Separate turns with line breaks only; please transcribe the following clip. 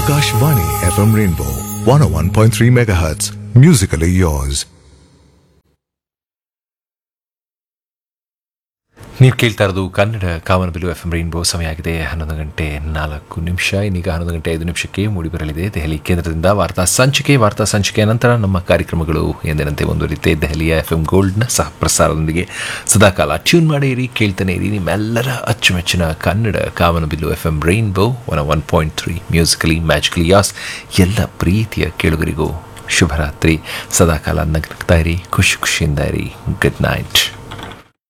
Akashvani FM Rainbow 101.3 MHz. Musically yours.
ನೀವು ಕೇಳ್ತಾ ಇರೋದು ಕನ್ನಡ ಕಾಮನಬಿಲ್ಲು ಎಫ್ ಎಂ ರೈನ್ಬೋ ಸಮಯ ಆಗಿದೆ ಹನ್ನೊಂದು ಗಂಟೆ ನಾಲ್ಕು ನಿಮಿಷ ಇನ್ನೀಗ ಹನ್ನೊಂದು ಗಂಟೆ ಐದು ನಿಮಿಷಕ್ಕೆ ಮೂಡಿಬರಲಿದೆ ದೆಹಲಿ ಕೇಂದ್ರದಿಂದ ವಾರ್ತಾ ಸಂಚಿಕೆ ವಾರ್ತಾ ಸಂಚಿಕೆಯ ನಂತರ ನಮ್ಮ ಕಾರ್ಯಕ್ರಮಗಳು ಎಂದಿನಂತೆ ಮುಂದುವರಿಯುತ್ತೆ ದೆಹಲಿಯ ಎಫ್ ಎಂ ಗೋಲ್ಡ್ನ ಸಹ ಪ್ರಸಾರದೊಂದಿಗೆ ಸದಾಕಾಲ ಟ್ಯೂನ್ ಮಾಡಿ ಇರಿ ಕೇಳ್ತಾನೆ ಇರಿ ನಿಮ್ಮೆಲ್ಲರ ಅಚ್ಚುಮೆಚ್ಚಿನ ಕನ್ನಡ ಕಾಮನಬಿಲ್ಲು F M Rainbow one one point three musically magically yes ಎಲ್ಲ ಪ್ರೀತಿಯ ಕೇಳುಗರಿಗೂ ಶುಭರಾತ್ರಿ ಸದಾಕಾಲ ನಗ್ತಾ ಇರಿ ಖುಷಿ ಖುಷಿಯಿಂದ ಇರಿ ಗುಡ್ ನೈಟ್